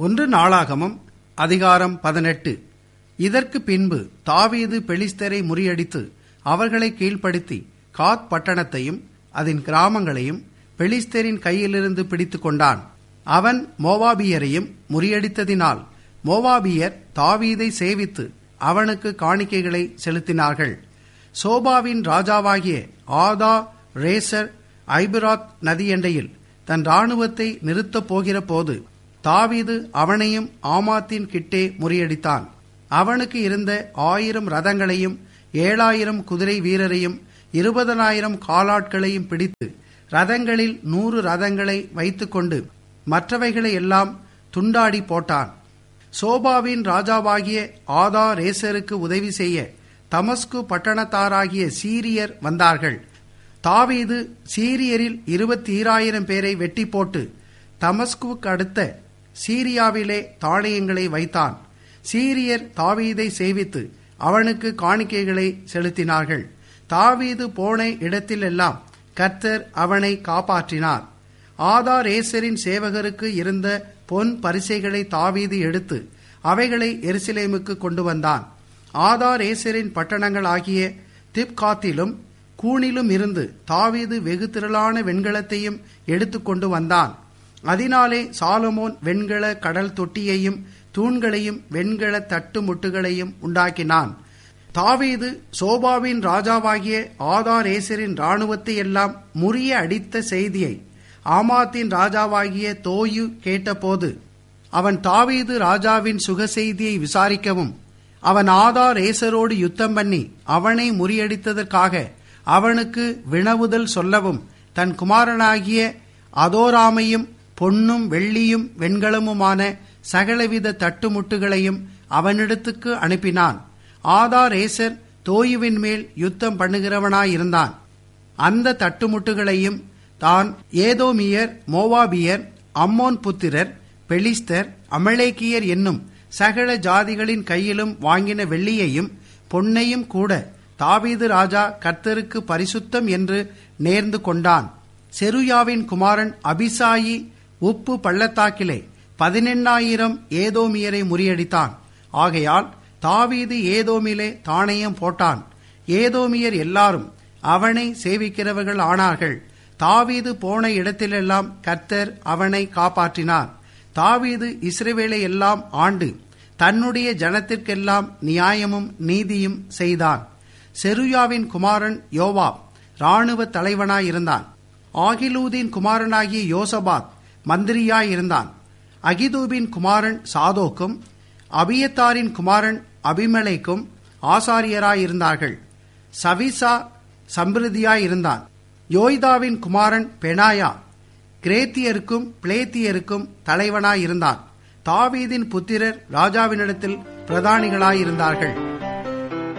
ஒன்று நாளாகமம் அதிகாரம் பதினெட்டு இதற்கு பின்பு தாவீது பெலிஸ்தரை முறியடித்து அவர்களை கீழ்ப்படுத்தி காத் பட்டணத்தையும் அதன் கிராமங்களையும் பெலிஸ்தரின் கையிலிருந்து பிடித்துக் கொண்டான் அவன் மோவாபியரையும் முறியடித்ததினால் மோவாபியர் தாவீதை சேவித்து அவனுக்கு காணிக்கைகளை செலுத்தினார்கள் சோபாவின் ராஜாவாகிய ஆதா ரேசர் ஐபிராத் நதியண்டையில் தன் இராணுவத்தை நிறுத்தப் போகிற போது தாவீது அவனையும் ஆமாத்தின் கிட்டே முறியடித்தான் அவனுக்கு இருந்த ஆயிரம் ரதங்களையும் ஏழாயிரம் குதிரை வீரரையும் இருபதனாயிரம் காலாட்களையும் பிடித்து ரதங்களில் நூறு ரதங்களை வைத்துக்கொண்டு மற்றவைகளை எல்லாம் துண்டாடி போட்டான் சோபாவின் ராஜாவாகிய ஆதா ரேசருக்கு உதவி செய்ய தமஸ்கு பட்டணத்தாராகிய சீரியர் வந்தார்கள் தாவீது சீரியரில் இருபத்தி ஈராயிரம் பேரை வெட்டி போட்டு தமஸ்குவுக்கு அடுத்த சீரியாவிலே தானியங்களை வைத்தான் சீரியர் தாவீதை சேவித்து அவனுக்கு காணிக்கைகளை செலுத்தினார்கள் தாவீது போன இடத்திலெல்லாம் கர்த்தர் அவனை காப்பாற்றினார் ஆதாரேசரின் சேவகருக்கு இருந்த பொன் பரிசைகளை தாவீது எடுத்து அவைகளை எருசலேமுக்கு கொண்டு வந்தான் ஆதாரேசரின் பட்டணங்கள் ஆகிய திப்காத்திலும் கூனிலும் இருந்து தாவீது வெகு திரளான வெண்கலத்தையும் எடுத்துக்கொண்டு வந்தான் அதனாலே சாலமோன் வெண்கல கடல் தொட்டியையும் தூண்களையும் வெண்கல தட்டு முட்டுகளையும் உண்டாக்கினான் தாவீது சோபாவின் ராஜாவாகிய ஆதாரேசரின் இராணுவத்தை எல்லாம் முறிய அடித்த செய்தியை ஆமாத்தின் ராஜாவாகிய தோயு கேட்டபோது அவன் தாவீது ராஜாவின் சுக செய்தியை விசாரிக்கவும் அவன் ஆதார் ஏசரோடு யுத்தம் பண்ணி அவனை முறியடித்ததற்காக அவனுக்கு வினவுதல் சொல்லவும் தன் குமாரனாகிய அதோராமையும் பொன்னும் வெள்ளியும் வெண்கலமுமான சகலவித தட்டுமுட்டுகளையும் அவனிடத்துக்கு அனுப்பினான் ஆதார் ஏசர் தோயுவின் மேல் யுத்தம் பண்ணுகிறவனாயிருந்தான் அந்த தட்டுமுட்டுகளையும் தான் ஏதோமியர் மோவாபியர் அம்மோன் புத்திரர் பெலிஸ்தர் அமலேக்கியர் என்னும் சகல ஜாதிகளின் கையிலும் வாங்கின வெள்ளியையும் பொன்னையும் கூட தாவீது ராஜா கர்த்தருக்கு பரிசுத்தம் என்று நேர்ந்து கொண்டான் செருயாவின் குமாரன் அபிசாயி உப்பு பள்ளத்தாக்கிலே பதினெண்ணாயிரம் ஏதோமியரை முறியடித்தான் ஆகையால் தாவீது ஏதோமிலே தாணையம் போட்டான் ஏதோமியர் எல்லாரும் அவனை சேவிக்கிறவர்கள் ஆனார்கள் தாவீது போன இடத்திலெல்லாம் கர்த்தர் அவனை காப்பாற்றினார் தாவீது இஸ்ரவேலை எல்லாம் ஆண்டு தன்னுடைய ஜனத்திற்கெல்லாம் நியாயமும் நீதியும் செய்தான் செருயாவின் குமாரன் யோவாப் இராணுவ தலைவனாயிருந்தான் ஆகிலூதின் குமாரனாகிய யோசபாத் மந்திரியாயிருந்தான் அகிதூபின் குமாரன் சாதோக்கும் அபியத்தாரின் குமாரன் அபிமலைக்கும் ஆசாரியராயிருந்தார்கள் சவிசா சம்பிருதியாயிருந்தான் யோய்தாவின் குமாரன் பெனாயா கிரேத்தியருக்கும் பிளேத்தியருக்கும் தலைவனாயிருந்தான் தாவீதின் புத்திரர் ராஜாவினிடத்தில் பிரதானிகளாயிருந்தார்கள்